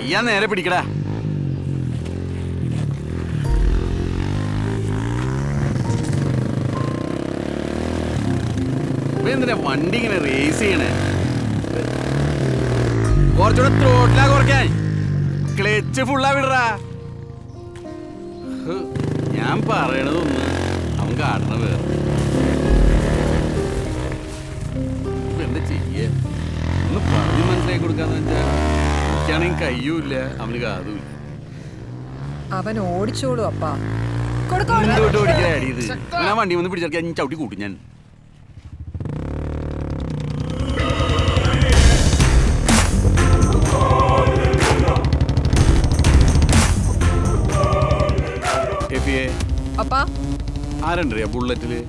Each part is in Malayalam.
കയ്യാ നേരെ പിടിക്കടാ ഇപ്പൊ എന്തിനാ വണ്ടി ഇങ്ങനെ റേസ് ചെയ്യണേ കുറച്ചുകൂടെ ത്രോട്ടിലാ കുറയ്ക്കാൻ ക്ലച്ച് ഫുള്ളാ വിടറാ ഹ്, ഞാൻ പറയണതൊന്ന് അവൻ കാട്ടണ വേറെ ഇപ്പൊ എന്താ ചെയ്യേ ഒന്ന് പറഞ്ഞ് മനസ്സിലാക്കി കൊടുക്കാന്ന് വെച്ചാ എനിക്കാണെങ്കിൽ കയ്യുമില്ല അവന് കാതുമില്ല അവൻ ഓടിച്ചോളൂ അപ്പാ മുന്നോട്ട് ഓടിക്കാൻ അടിയത് ഞാൻ വണ്ടി വന്ന് പിടിച്ചെടുക്കാൻ ഞാൻ ചവിട്ടി കൂട്ടും ഞാൻ എഫിയെ അപ്പാ ആരുണ്ടറിയാ ബുള്ളറ്റില്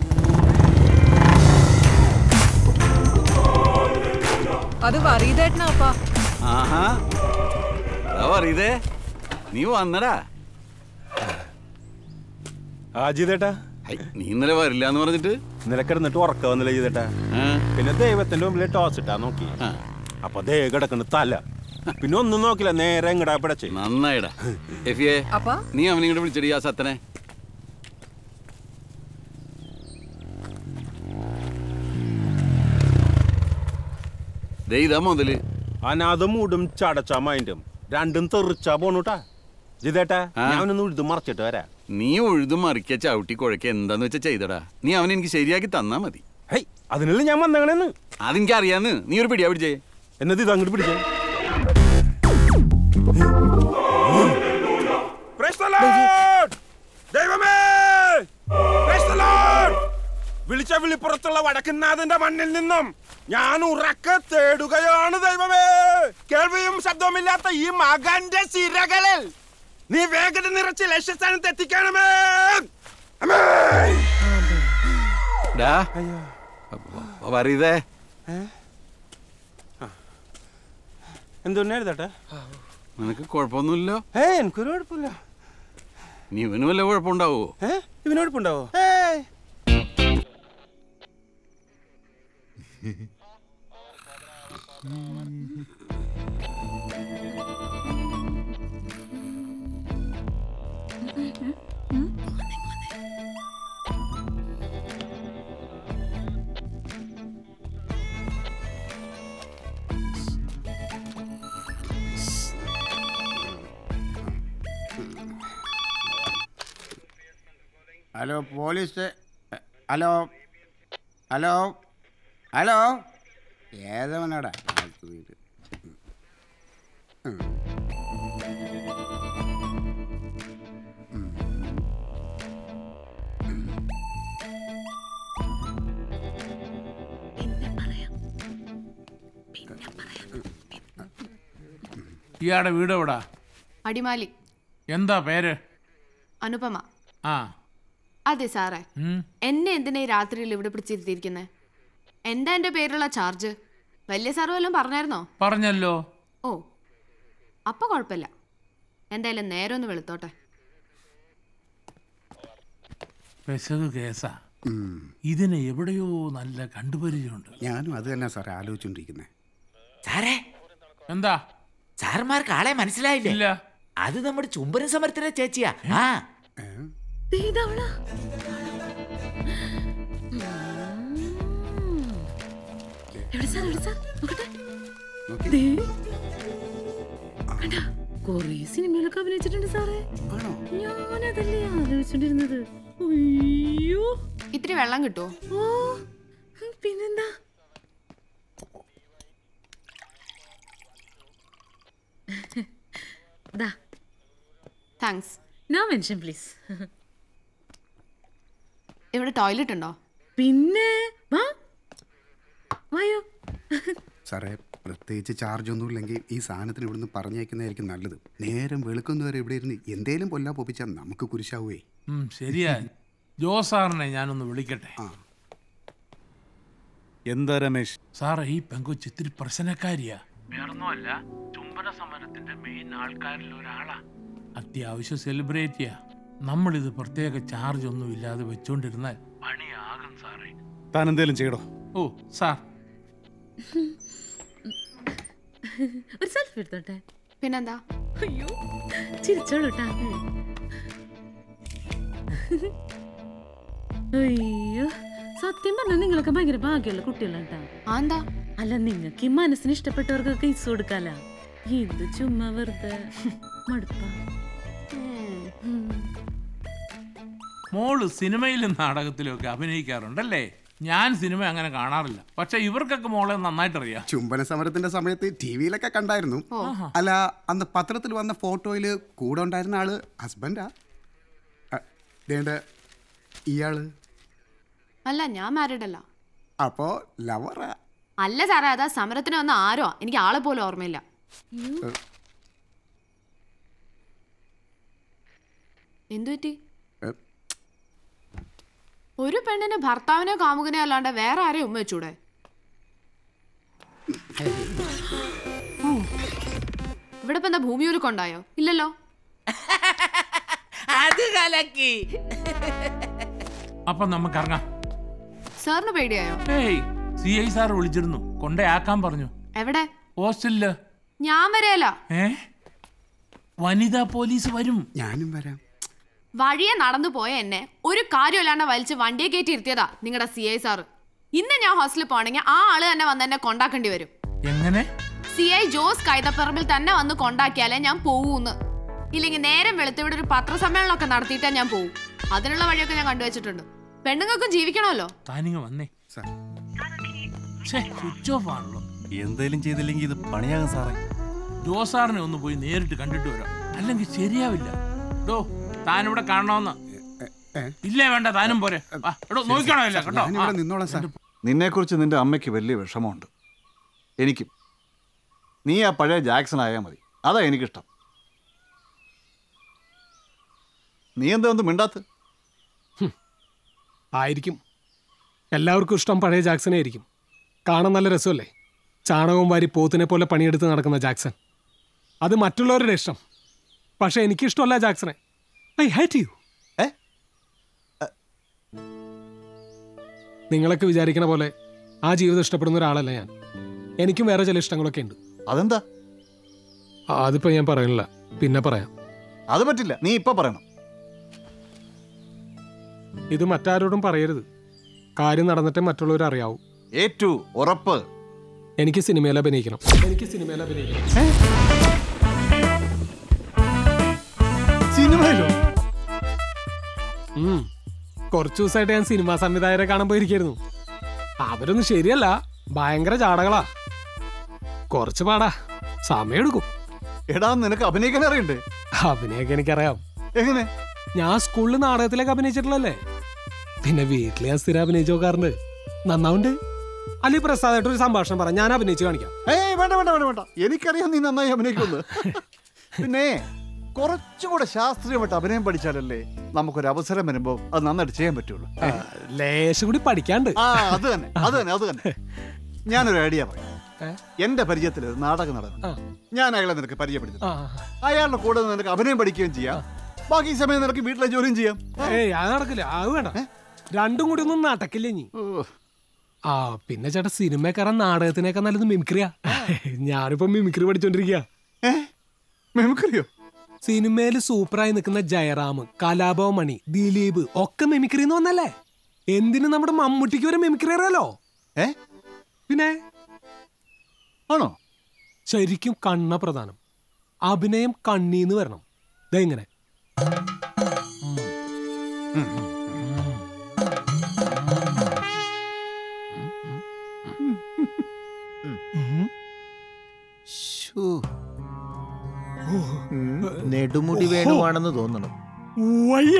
അത് വറീതേട്ടനാ അപ്പാ ആഹാ അതാ പറയതേ നീ വന്നടാ ആ ജിതേട്ടാ ഹൈ, നീ ഇന്നലെ വരില്ല എന്ന് പറഞ്ഞിട്ട് ഇന്നലെ കിടന്നിട്ട് ഉറക്കം വന്നില്ല ജിതേട്ടാ ആ, പിന്നെ ദൈവത്തിന്റെ മുമ്പിൽ ടോസ് ഇട്ടാ നോക്കി ആ, അപ്പൊ ദേ കിടക്കണ തല പിന്നെ ഒന്നും നോക്കില്ല നേരെ എങ്ങടാ പിടച്ചേ നന്നായിടാ എഫിയെ അപ്പാ നീ അവനെ ഇങ്ങോട്ട് വിളിച്ചടി ആ സത്തനെ ദേ ഇതാ മുതല് അനാഥ മൂടും ചടച്ച മൈൻഡും രണ്ടും തെറിച്ചാ പോണൂട്ടാ ജിതേട്ടാ ആ. ഞാനൊന്ന് ഉഴുത് മറച്ചിട്ട് വരാം നീ ഉഴുതു മറിക്ക ചവിട്ടി കുഴക്ക എന്താന്ന് വെച്ചാ ചെയ്തടാ നീ അവനെ എനിക്ക് ശരിയാക്കി തന്നാ മതി ഹൈ അതിനുള്ള ഞാൻ വന്നങ്ങണെന്ന് അതെനിക്ക് അറിയാന്ന് നീ ഒരു പിടിയാ പിടിച്ചേ എന്നത് ഇത് അങ്ങോട്ട് പിടിച്ചേ Praise the Lord! ദൈവമേ Praise the Lord! വിളിച്ച വിളിപ്പുറത്തുള്ള വടക്കുന്നാഥന്റെ മണ്ണിൽ നിന്നും ഞാൻ ഉറക്കെ തേടുകയാണ് ദൈവമേ കേൾവിയും ശബ്ദവുമില്ലാത്ത ഈ മകന്റെ സിരകളിൽ നീ വേഗത നിറച്ച് ലക്ഷ്യസ്ഥാനത്ത് എത്തിക്കണമേ ആമേൻ. ഡാ പറയതേ എന്തുന്നെ എഴുതട്ടെ നിനക്ക് കുഴപ്പമൊന്നുമില്ലല്ലോ ഏ എനിക്കൊരു കുഴപ്പമില്ല നീ ഇവന് വല്ല കുഴപ്പമുണ്ടാവോ ഏ ഇവന് കുഴപ്പമുണ്ടാവോ ഏയ് hello police hello hello hello ഏതവനാടാ ആൾക്ക് വീട് ഉം. ഉം. ഇയാളുടെ വീട് എവിടാ അടിമാലി എന്താ പേര് അനുപമ ആ അതെ സാറേ ഉം. എന്നെ എന്തിനാ ഈ രാത്രിയിൽ ഇവിടെ പിടിച്ചിരുത്തിയിരിക്കുന്നത് എന്താ എൻ്റെ പേരുള്ള ചാർജ് വലിയ സാറ് വല്ലതും പറഞ്ഞായിരുന്നോ പറഞ്ഞല്ലോ ഓ അപ്പൊ കുഴപ്പമില്ല എന്തായാലും നേരെ ഒന്ന് വെളുത്തോട്ടെ പെസക് കേസാ ഉം. ഇതിന് എവിടെയോ നല്ല കണ്ടുപരിചയമുണ്ട് ഞാനും അത് തന്നെ സാറേ ആലോചിച്ചോണ്ടിരിക്കുന്നത് സാറേ എന്താ സാർമാർക്ക് ആളെ മനസ്സിലായില്ലേ ഇല്ല അത് നമ്മുടെ ചുംബന സമരത്തിലെ ചേച്ചിയാ ആ കൊറേ സിനിമയിലൊക്കെ അഭിനയിച്ചിട്ടുണ്ട് സാറേ ആണോ ഞാനതല്ലേ ആലോചിച്ചോണ്ടിരുന്നത് അയ്യോ ഇത്തിരി വെള്ളം കിട്ടുമോ ഓ പിന്നെന്താ ദാ താങ്ക്സ് നോ മെൻഷൻ പ്ലീസ് ഇവിടെ ടോയ്ലറ്റ് ഉണ്ടോ പിന്നെ വാ വായോ സാറേ പ്രത്യേകിച്ച് ചാർജ് ഒന്നും ഇല്ലെങ്കിൽ ഈ സാധനത്തിന് ഇവിടുന്ന് പറഞ്ഞേക്കുന്നതായിരിക്കും നല്ലത് നേരം വെളുക്കുന്നവരെ ഇവിടെ ഇരുന്ന് എന്തേലും പൊല്ലാ പൊപ്പിച്ചാൽ നമുക്ക് കുരിശാവേ ഉം, ശരിയാ ജോസാറിനെ ഞാനൊന്ന് വിളിക്കട്ടെ ആ എന്താ രമേശ് സാറേ ഈ പെങ്കൊച്ച് ഇത്തിരി പ്രശ്നക്കാരിയാ വേറൊന്നുമല്ല ചുംബന സമരത്തിന്റെ മെയിൻ ആൾക്കാരിൽ ഒരാളാ അത്യാവശ്യം സെലിബ്രേറ്റിയാ നമ്മളിത് പ്രത്യേക ചാർജ് ഒന്നും ഇല്ലാതെ വെച്ചോണ്ടിരുന്നാൽ പണിയാകും സാറേ താൻ എന്തേലും ചെയ്യടോ ഓ സാർ ഒരു സെൽഫി എടുത്തോട്ടെ പിന്നെന്താ അയ്യോ ചിരിച്ചോളൂ ട്ടാ. അയ്യോ സത്യം പറഞ്ഞാൽ നിങ്ങളൊക്കെ ഭയങ്കര ഭാഗ്യമുള്ള കുട്ടികളാട്ടാ ആ എന്താ അല്ല നിങ്ങൾക്ക് ഈ മനസ്സിന് ഇഷ്ടപ്പെട്ടവർക്കൊക്കെ ഇസ് കൊടുക്കാല ഇത് ചുമ്മാ വെറുതെ മടുപ്പാ ഉം. ഉം. മോള് സിനിമയിലും നാടകത്തിലും ഒക്കെ അഭിനയിക്കാറുണ്ടല്ലേ ഞാൻ സിനിമ അങ്ങനെ കാണാറില്ല പക്ഷെ ഇവർക്കൊക്കെ മോളെ നന്നായിട്ട് അറിയാം ചുംബന സമരത്തിന്റെ സമയത്ത് ടി വിയിലൊക്കെ കണ്ടായിരുന്നു അല്ല അന്ന് പത്രത്തിൽ വന്ന ഫോട്ടോയിൽ കൂടെ ഉണ്ടായിരുന്ന ആള് ഹസ്ബൻഡാ ദേണ്ട ഇയാള് അല്ല ഞാൻ മാരീഡ് അല്ല അപ്പോ ലവറാ അല്ല സാറേ അതാ സമരത്തിന് വന്ന ആരോ എനിക്ക് ആളെ പോലും ഓർമ്മയില്ല എന്തു പറ്റി ഏ, ഒരു പെണ്ണിന് ഭർത്താവിനെ കാമുകനെ അല്ലാണ്ട് വേറെ ആരെയും ഉമ്മ വെച്ചൂടെ ഓ. ഇവിടെ ഇപ്പൊ എന്താ ഭൂമി ഉരുക്കൊണ്ടായോ ഇല്ലല്ലോ അത് കലക്കി അപ്പൊ നമുക്ക് ഇറങ്ങാം സാറിന് പേടിയായോ ഏയ് സി ഐ സാർ വിളിച്ചിരുന്നു കൊണ്ടയാക്കാൻ പറഞ്ഞു എവിടെ ഹോസ്റ്റലില് ഞാൻ വരെയല്ല ഏ വനിതാ പോലീസ് വരും ഞാനും വരാം വഴിയെ നടന്നു പോയ എന്നെ ഒരു കാര്യമില്ലാണ്ട് വലിച്ച് വണ്ടിയെ കയറ്റി ഇരുത്തിയതാ നിങ്ങളുടെ സി ഐ സാറ് ഇന്ന് ഞാൻ ഹോസ്റ്റലിൽ പോണെങ്കിൽ ആ ആള് തന്നെ വന്ന് എന്നെ കൊണ്ടാക്കേണ്ടി വരും എങ്ങനെ സി ഐ ജോസ് കൈതപ്പറമ്പിൽ തന്നെ വന്ന് കൊണ്ടാക്കിയാലേ ഞാൻ പോവൂന്ന് ഇല്ലെങ്കിൽ നേരം വെളുത്ത് ഇവിടെ ഒരു പത്രസമ്മേളനമൊക്കെ നടത്തിയിട്ടേ ഞാൻ പോവും അതിനുള്ള വഴിയൊക്കെ ഞാൻ കണ്ടുവച്ചിട്ടുണ്ട് പെണ്ണുങ്ങൾക്കും ജീവിക്കണമല്ലോ താനിങ്ങ വന്നേ സാർ സ്വിച്ച് ഓഫ് ആണല്ലോ എന്തേലും ചെയ്തില്ലെങ്കിൽ ഇത് പണിയാകും സാറേ ജോസാറിനെ ഒന്ന് പോയി നേരിട്ട് കണ്ടിട്ട് വരാം അല്ലെങ്കിൽ ശരിയാവില്ല ഡോ താനിവിടെ കാണണമെന്ന് ഏ? ഇല്ലേ വേണ്ട താനും പോരെ വാ, എടോ നോക്കണോ ഇല്ല കേട്ടോ ഞാനിവിടെ ആ. നിന്നോളാം സാർ നിന്നെക്കുറിച്ച് നിന്റെ അമ്മയ്ക്ക് വലിയ വിഷമമുണ്ട് എനിക്കും നീ ആ പഴയ ജാക്സൺ ആയാൽ മതി അതാ എനിക്കിഷ്ടം നീ എന്താ ഒന്നും മിണ്ടാത്ത് ആയിരിക്കും എല്ലാവർക്കും ഇഷ്ടം പഴയ ജാക്സനെ ആയിരിക്കും കാണാൻ നല്ല രസമല്ലേ ചാണകവും വാരി പോത്തിനെ പോലെ പണിയെടുത്ത് നടക്കുന്ന ജാക്സൺ അത് മറ്റുള്ളവരുടെ ഇഷ്ടം പക്ഷെ എനിക്കിഷ്ടമല്ല ജാക്സനെ ഐ ഹേറ്റ് യു ഏ? നിങ്ങളൊക്കെ വിചാരിക്കണ പോലെ ആ ജീവിതം ഇഷ്ടപ്പെടുന്ന ഒരാളല്ല ഞാൻ എനിക്കും വേറെ ചില ഇഷ്ടങ്ങളൊക്കെ ഉണ്ട് അതെന്താ ആ, അതിപ്പോ ഞാൻ പറയണില്ല പിന്നെ പറയാം അത് പറ്റില്ല നീ ഇപ്പൊ പറയണം ഇത് മറ്റാരോടും പറയരുത് കാര്യം നടന്നിട്ടേ മറ്റുള്ളവർ അറിയാവൂ ഏറ്റു ഉറപ്പ് എനിക്ക് സിനിമയിൽ അഭിനയിക്കണം എനിക്ക് സിനിമയിൽ അഭിനയിക്കണം സിനിമയിലോ ഉം. കുറച്ച് ദിവസമായിട്ട് ഞാൻ സിനിമാ സംവിധായകരെ കാണാൻ പോയിരിക്കായിരുന്നു അവരൊന്നും ശരിയല്ല ഭയങ്കര ചാടകളാ കുറച്ച് പാടാ സമയമെടുക്കും എടാ നിനക്ക് അഭിനയിക്കാൻ അറിയണ്ടേ അഭിനയൊക്കെ എനിക്കറിയാം എങ്ങനെ ഞാൻ സ്കൂളിൽ നാടകത്തിലൊക്കെ അഭിനയിച്ചിട്ടുള്ളല്ലേ പിന്നെ വീട്ടിൽ ഞാൻ സ്ഥിരം അഭിനയിച്ചു നോക്കാറുണ്ട് നന്നാവുണ്ട് അല്ലെ പ്രസാദായിട്ട് ഒരു സംഭാഷണം പറ ഞാൻ അഭിനയിച്ച് കാണിക്കാം ഏയ് വേണ്ട വേണ്ട വേണ്ട വേണ്ട എനിക്കറിയാം നീ നന്നായി അഭിനയിക്കുന്നത് പിന്നെ കുറച്ചുകൂടെ ശാസ്ത്രീയമായിട്ട് അഭിനയം പഠിച്ചാലല്ലേ നമുക്കൊരു അവസരം വരുമ്പോൾ അത് നന്നായിട്ട് ചെയ്യാൻ പറ്റുള്ളൂ ആ, ലേശം കൂടി പഠിക്കാണ്ട് ആ അത് തന്നെ അത് തന്നെ അത് തന്നെ ഞാനൊരു ഐഡിയ പറയാം ഏ? എന്റെ പരിചയത്തിൽ ഒരു നാടക നടൻ ആ. ഞാൻ അയാളെ നിനക്ക് പരിചയപ്പെടുത്തി ആ അയാളുടെ കൂടെ നിന്ന് നിനക്ക് അഭിനയം പഠിക്കുകയും ചെയ്യാം ബാക്കി സമയം നിനക്ക് വീട്ടിലെ ജോലിയും ചെയ്യാം ഏയ് അത് നടക്കില്ല അത് വേണ്ട രണ്ടും കൂടി ഒന്നും നടക്കില്ല ഇനി ഓ, ആ പിന്നെ ചേട്ടാ സിനിമ കയറാൻ നാടകത്തിനേക്കാൾ നല്ലത് മിമിക്രിയാ ഞാനിപ്പോ മിമിക്രി പഠിച്ചോണ്ടിരിക്കുക ഏ മെമിക്രിയോ സിനിമയിൽ സൂപ്പറായി നിൽക്കുന്ന ജയറാം കലാഭവൻ മണി ദിലീപ് ഒക്കെ മിമിക്രി എന്ന് വന്നല്ലേ എന്തിനു നമ്മുടെ മമ്മൂട്ടിക്ക് വരെ മിമിക്രി അറിയാലോ ഏ പിന്നെ ആണോ ശരിക്കും കണ്ണ പ്രധാനം അഭിനയം കണ്ണീന്ന് വരണം ഇതെങ്ങനെ നെടുമുടി വേണുവാണെന്ന് തോന്നണം വയ്യ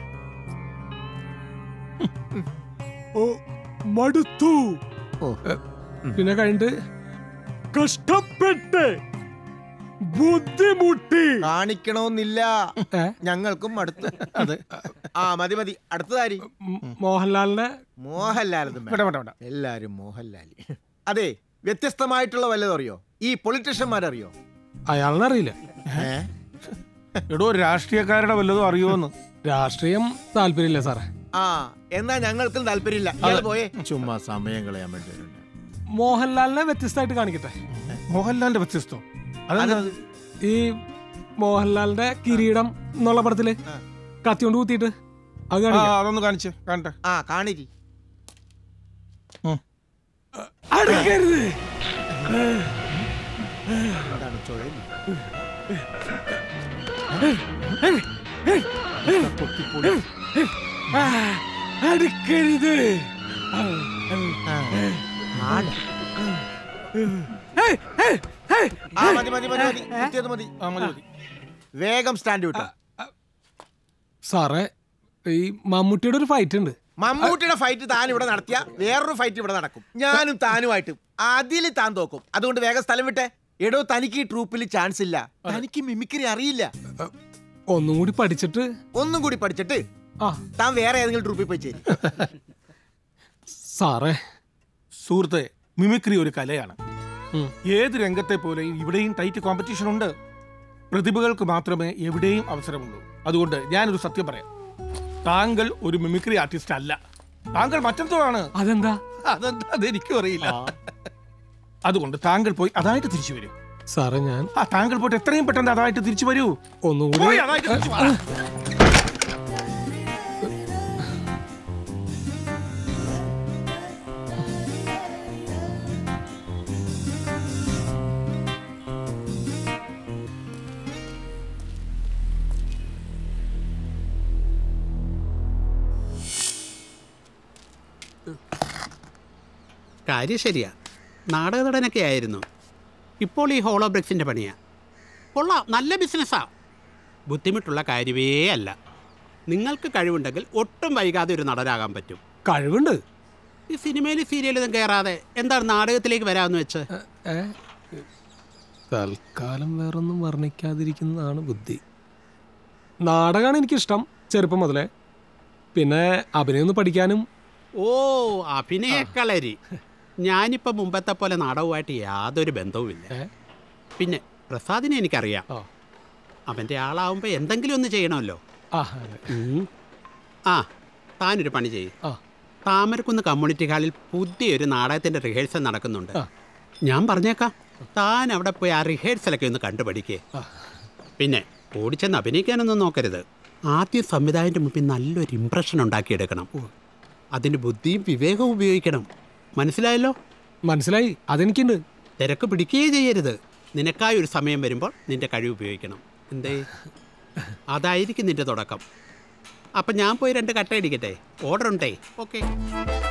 ഓ മടുത്തു ഓ. പിന്നെ കഴിഞ്ഞിട്ട് കഷ്ടപ്പെട്ട് ബുദ്ധിമുട്ടി കാണിക്കണമെന്നില്ല ഏ? ഞങ്ങൾക്കും അടുത്ത് അത് ആ മതി മതി അടുത്തതാരി മ് മോഹൻലാലിനെ മോഹൻലാലതും വേണ്ട, വേണ്ട, വേണ്ട. എല്ലാരും മോഹൻലാലി അതെ വ്യത്യസ്തമായിട്ടുള്ള വല്ലതും അറിയോ ഈ പൊളിറ്റീഷ്യന്മാരറിയോ അയാളിനെ അറിയില്ല ഏ എടോ രാഷ്ട്രീയക്കാരുടെ വല്ലതും അറിയുമെന്ന് രാഷ്ട്രീയം താല്പര്യമില്ല സാറേ ആ എന്നാ ഞങ്ങൾക്കും താല്പര്യമില്ല ഇയാള് പോയേ ചുമ്മാ സമയം കളയാൻ വേണ്ടി വരുന്നുണ്ട്. മോഹൻലാലിനെ വ്യത്യസ്തമായിട്ട് കാണിക്കട്ടെ മോഹൻലാലിന്റെ വ്യത്യസ്തം അതെന്താ അത് ഈ മോഹൻലാലിന്റെ കിരീടം എന്നുള്ള പടത്തില് കത്തിയോണ്ട് കുത്തിയിട്ട് അത് കാണിക്കാം. അതൊന്ന് കാണിച്ച് കാണട്ടെ ആ കാണിരി അടുക്കരുത് എന്താണ് ചുഴലി ആ, അടുക്കരുത് ആട്. ഏയ്, ഏയ്, ഏയ്, ആ മതി മതി മതി മതി കുത്തിയത് മതി ആ മതി മതി വേഗം സ്റ്റാൻഡ് വിട്ടോ സാറേ ഈ മമ്മൂട്ടിയുടെ ഒരു ഫൈറ്റ് ഉണ്ട് മമ്മൂട്ടിയുടെ ഫൈറ്റ് താൻ ഇവിടെ നടത്തിയ വേറൊരു ഫൈറ്റ് ഇവിടെ നടക്കും ഞാനും താനുമായിട്ടും അതിൽ താൻ തോക്കും അതുകൊണ്ട് വേഗം സ്ഥലം വിട്ടെ എടോ തനിക്ക് ഈ ട്രൂപ്പിൽ ചാൻസ് ഇല്ല തനിക്ക് മിമിക്രി അറിയില്ല ഒന്നും കൂടി പഠിച്ചിട്ട് ഒന്നും കൂടി പഠിച്ചിട്ട് ആ താൻ വേറെ ഏതെങ്കിലും ട്രൂപ്പിൽ പോയി ചേരും സാറേ സുഹൃത്തെ മിമിക്രി ഒരു കലയാണ് ഉം. ഏത് രംഗത്തെ പോലെയും ഇവിടെയും ടൈറ്റ് കോമ്പറ്റീഷൻ ഉണ്ട് പ്രതിഭകൾക്ക് മാത്രമേ എവിടെയും അവസരമുള്ളൂ അതുകൊണ്ട് ഞാനൊരു സത്യം പറയാം താങ്കൾ ഒരു മിമിക്രി ആർട്ടിസ്റ്റ് അല്ല താങ്കൾ മറ്റെന്തോ ആണ് അതെന്താ അതെന്താ അതെനിക്കും അറിയില്ല അതുകൊണ്ട് താങ്കൾ പോയി അതായിട്ട് തിരിച്ചു വരൂ സാറേ ഞാൻ ആ താങ്കൾ പോയിട്ട് എത്രയും പെട്ടെന്ന് അതായിട്ട് തിരിച്ചു വരൂ ഒന്നുകൂടി പോയി അതായിട്ട് തിരിച്ചു വാ. കാര്യം ശരിയാ നാടക നടനൊക്കെ ആയിരുന്നു ഇപ്പോൾ ഈ ഹോളോ ബ്രിക്സിൻ്റെ പണിയാ കൊള്ളാം നല്ല ബിസിനസ്സാ ബുദ്ധിമുട്ടുള്ള കാര്യമേ അല്ല നിങ്ങൾക്ക് കഴിവുണ്ടെങ്കിൽ ഒട്ടും വൈകാതെ ഒരു നടനാകാൻ പറ്റും കഴിവുണ്ട് ഈ സിനിമയിലും സീരിയലിലും കയറാതെ എന്താണ് നാടകത്തിലേക്ക് വരാമെന്ന് വെച്ച് ഏ? തൽക്കാലം വേറൊന്നും വർണ്ണിക്കാതിരിക്കുന്നതാണ് ബുദ്ധി നാടകമാണ് എനിക്കിഷ്ടം ചെറുപ്പം മുതലേ പിന്നെ അഭിനയം ഒന്ന് പഠിക്കാനും ഓ അഭിനയക്കളരി ഞാനിപ്പോൾ മുമ്പത്തെ പോലെ നാടകവുമായിട്ട് യാതൊരു ബന്ധവുമില്ല പിന്നെ പ്രസാദിനെ എനിക്കറിയാം അവൻ്റെ ആളാവുമ്പോൾ എന്തെങ്കിലും ഒന്ന് ചെയ്യണമല്ലോ ആ ഉം. ആ താനൊരു പണി ചെയ്യും താമരക്കുന്ന് കമ്മ്യൂണിറ്റി ഹാളിൽ പുതിയൊരു നാടകത്തിന്റെ റിഹേഴ്സൽ നടക്കുന്നുണ്ട് ഞാൻ പറഞ്ഞേക്കാം താൻ അവിടെ പോയി ആ റിഹേഴ്സലൊക്കെ ഒന്ന് കണ്ടുപഠിക്കേ പിന്നെ ഓടിച്ചെന്ന് അഭിനയിക്കാനൊന്നും നോക്കരുത് ആദ്യം സംവിധായകന്റെ മുമ്പിൽ നല്ലൊരു ഇമ്പ്രഷൻ ഉണ്ടാക്കിയെടുക്കണം അതിന് ബുദ്ധിയും വിവേകവും ഉപയോഗിക്കണം മനസ്സിലായല്ലോ മനസ്സിലായി അതെനിക്കുണ്ട് തിരക്ക് പിടിക്കുകയേ ചെയ്യരുത് നിനക്കായി ഒരു സമയം വരുമ്പോൾ നിന്റെ കഴിവ് ഉപയോഗിക്കണം എന്തേ അതായിരിക്കും നിന്റെ തുടക്കം അപ്പം ഞാൻ പോയി രണ്ട് കട്ട അടിക്കട്ടെ ഓർഡർ ഉണ്ടേ ഓക്കെ